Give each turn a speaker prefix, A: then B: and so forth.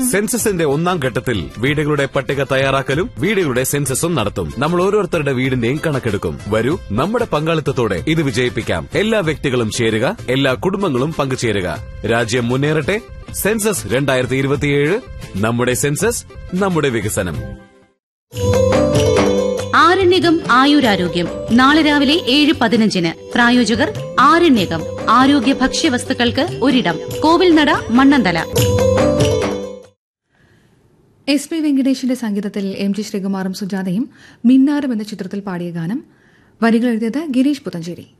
A: സെൻസസിന്റെ ഒന്നാം ഘട്ടത്തിൽ വീടുകളുടെ പട്ടിക തയ്യാറാക്കലും വീടുകളുടെ സെൻസസും നടത്തും നമ്മൾ ഓരോരുത്തരുടെ വീടിന്റെയും കണക്കെടുക്കും വരൂ നമ്മുടെ പങ്കാളിത്തത്തോടെ ഇത് വിജയിപ്പിക്കാം എല്ലാ വ്യക്തികളും ചേരുക എല്ലാ കുടുംബങ്ങളും പങ്കുചേരുക രാജ്യം മുന്നേറട്ടെ സെൻസസ് രണ്ടായിരത്തി ഇരുപത്തിയേഴ് നമ്മുടെ സെൻസസ് നമ്മുടെ വികസനം
B: ആരണ്യകം ആയുരാരോഗ്യം നാളെ രാവിലെ ഏഴ് പതിനഞ്ചിന് പ്രായോജകർ ആരണ്യകം ആരോഗ്യ ഭക്ഷ്യവസ്തുക്കൾക്ക് ഒരിടം കോവിൽനട മണ്ണന്തല
C: എസ് പി വെങ്കടേഷിന്റെ സംഗീതത്തിൽ എം ജി ശ്രീകുമാറും സുജാതയും മിന്നാരം എന്ന ചിത്രത്തിൽ പാടിയ ഗാനം വരികൾ എഴുതിയത് ഗിരീഷ് പുത്തഞ്ചേരി